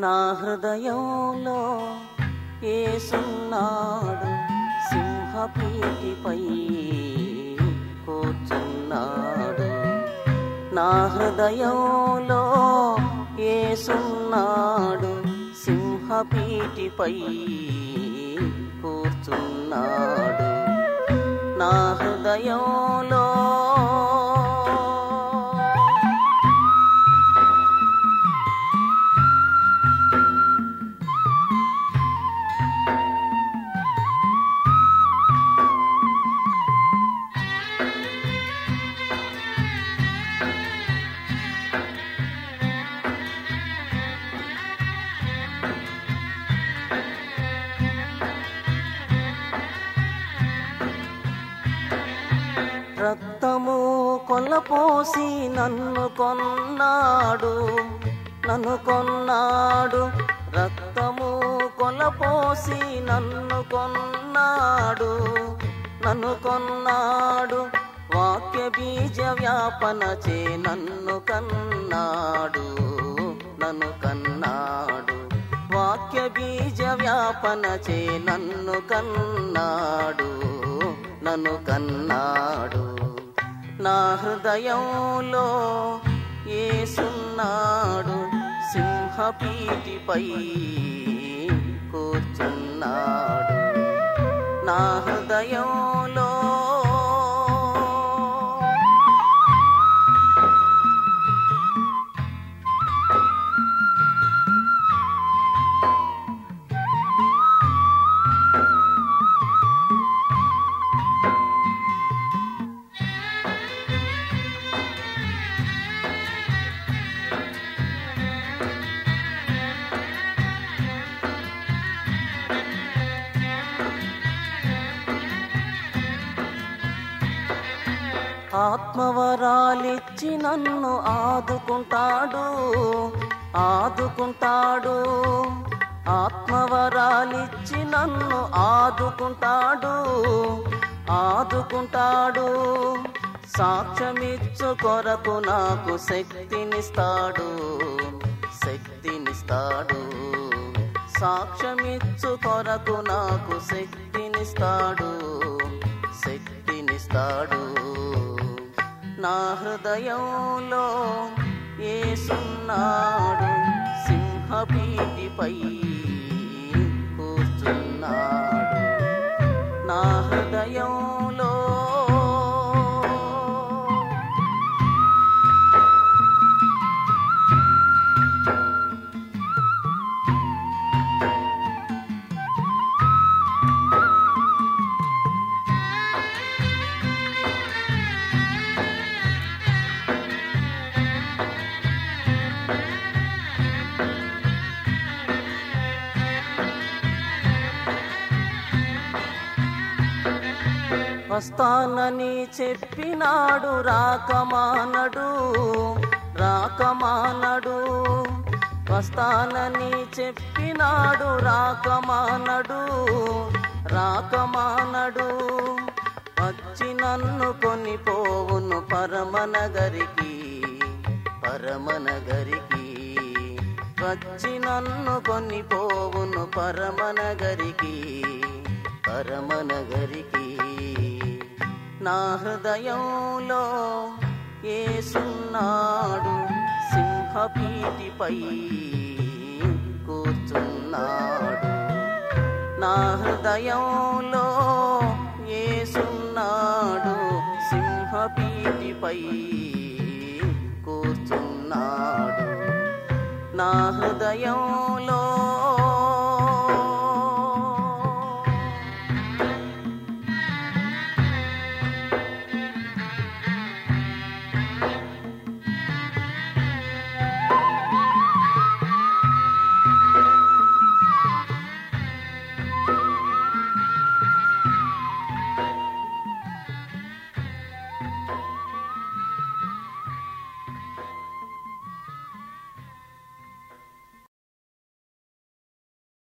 నా హృదయంలో ఏసున్నాడు సింహపీటిపై కూర్చున్నాడు నా హృదయంలో ఏసున్నాడు సింహపీటిపై కూర్చున్నాడు నా హృదయంలో రక్తము కొల్లపోసి నన్ను కొన్నాడు నన్ను కొన్నాడు రక్తము కొల్లపోసి నన్ను కొన్నాడు నన్ను కొన్నాడు వాక్య బీజ వ్యాపన చే నన్ను కన్నాడు నన్ను కన్నాడు వాక్య బీజ వ్యాపన చే నన్ను కన్నాడు నన్ను కన్నాడు నా హృదయంలో ఏసున్నాడు సింహపీటిపై కూర్చున్నాడు నా హృదయంలో ఆత్మవరాలిచ్చి నన్ను ఆదుకుంటాడు ఆదుకుంటాడు ఆత్మవరాలిచ్చి నన్ను ఆదుకుంటాడు ఆదుకుంటాడు సాక్ష్యమిచ్చు కొరకు నాకు శక్తినిస్తాడు శక్తినిస్తాడు సాక్ష్యమిచ్చు కొరకు నాకు శక్తినిస్తాడు శక్తినిస్తాడు నా హృదయంలో ఏసున్నాడు సింహపీటిపై కూర్చున్నాడు నా హృదయంలో వస్తానని చెప్పినాడు రాకమానడు రాకమానడు వస్తానని చెప్పినాడు రాకమానడు రాకమానడు వచ్చి నన్ను కొనిపోవును పరమనగరికి పరమనగరికి వచ్చి నన్ను కొనిపోవును పరమనగరికి పరమనగరికి నా హృదయంలో ఏసున్నాడు సింహపీటిపై కూర్చున్నాడు నా హృదయంలో ఏసున్నాడు సింహపీటిపై కూర్చున్నాడు నా హృదయంలో